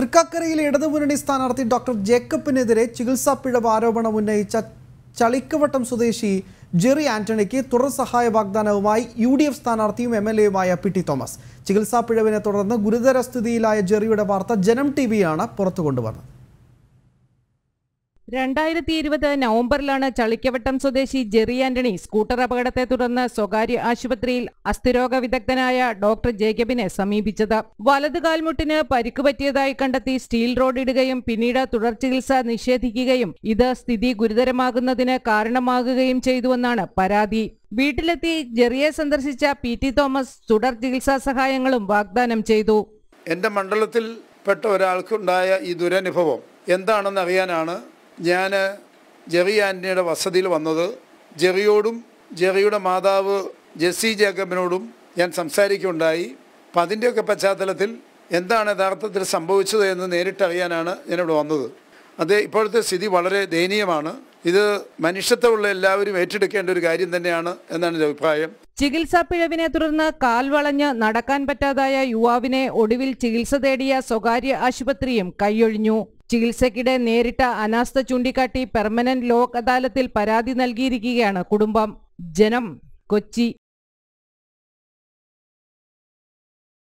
തൃക്കാക്കരയിലെ ഇടതുമുന്നണി സ്ഥാനാർത്ഥി ഡോക്ടർ ജേക്കബിനെതിരെ ചികിത്സാ പിഴവ് ആരോപണം ഉന്നയിച്ച ചളിക്കവട്ടം സ്വദേശി ജെറി ആന്റണിക്ക് തുടർ സഹായ വാഗ്ദാനവുമായി യു ഡി എഫ് സ്ഥാനാർത്ഥിയും എം എൽ എയുമായ പി ടി തോമസ് ചികിത്സാ പിഴവിനെ തുടർന്ന് ഗുരുതര സ്ഥിതിയിലായ ജെറിയുടെ വാർത്ത ജനം ടി വിയാണ് പുറത്തു കൊണ്ടുവന്നത് രണ്ടായിരത്തി ഇരുപത് നവംബറിലാണ് ചളിക്കവട്ടം സ്വദേശി ജെറി ആന്റണി സ്കൂട്ടർ അപകടത്തെ തുടർന്ന് സ്വകാര്യ ആശുപത്രിയിൽ അസ്ഥിരോഗ വിദഗ്ധനായ ഡോക്ടർ ജേക്കബിനെ സമീപിച്ചത് വലത് കാൽമുട്ടിന് പരിക്ക് പറ്റിയതായി കണ്ടെത്തി സ്റ്റീൽ റോഡ് ഇടുകയും പിന്നീട് തുടർ ചികിത്സ നിഷേധിക്കുകയും ഇത് സ്ഥിതി ഗുരുതരമാകുന്നതിന് കാരണമാകുകയും ചെയ്തുവെന്നാണ് പരാതി വീട്ടിലെത്തി ജെറിയെ സന്ദർശിച്ച പി ടി തോമസ് തുടർ ചികിത്സാ സഹായങ്ങളും വാഗ്ദാനം ചെയ്തു എൻ്റെ മണ്ഡലത്തിൽ പെട്ട ഒരാൾക്കുണ്ടായ ഈ ദുരനുഭവം എന്താണെന്ന് അറിയാനാണ് ഞാൻ ജെറി ആൻ്റണിയുടെ വസതിയിൽ വന്നത് ജെറിയോടും ജെറിയുടെ മാതാവ് ജെസ്സി ജേക്കബിനോടും ഞാൻ സംസാരിക്കുകയുണ്ടായി അപ്പം അതിൻ്റെയൊക്കെ പശ്ചാത്തലത്തിൽ എന്താണ് യഥാർത്ഥത്തിൽ സംഭവിച്ചത് എന്ന് നേരിട്ടറിയാനാണ് ഞാനിവിടെ വന്നത് അത് ഇപ്പോഴത്തെ സ്ഥിതി വളരെ ദയനീയമാണ് ഇത് മനുഷ്യത്വമുള്ള എല്ലാവരും ഏറ്റെടുക്കേണ്ട ഒരു കാര്യം തന്നെയാണ് എന്നാണ് എൻ്റെ അഭിപ്രായം ചികിത്സാ പിഴവിനെ തുടർന്ന് കാൽ വളഞ്ഞ് നടക്കാൻ പറ്റാതായ യുവാവിനെ ഒടുവിൽ ചികിത്സ തേടിയ സ്വകാര്യ ആശുപത്രിയും കൈയൊഴിഞ്ഞു ചികിത്സയ്ക്കിടെ നേരിട്ട അനാസ്ഥ ചൂണ്ടിക്കാട്ടി പെർമനന്റ് ലോക്ക് അദാലത്തിൽ പരാതി നൽകിയിരിക്കുകയാണ് കുടുംബം ജനം കൊച്ചി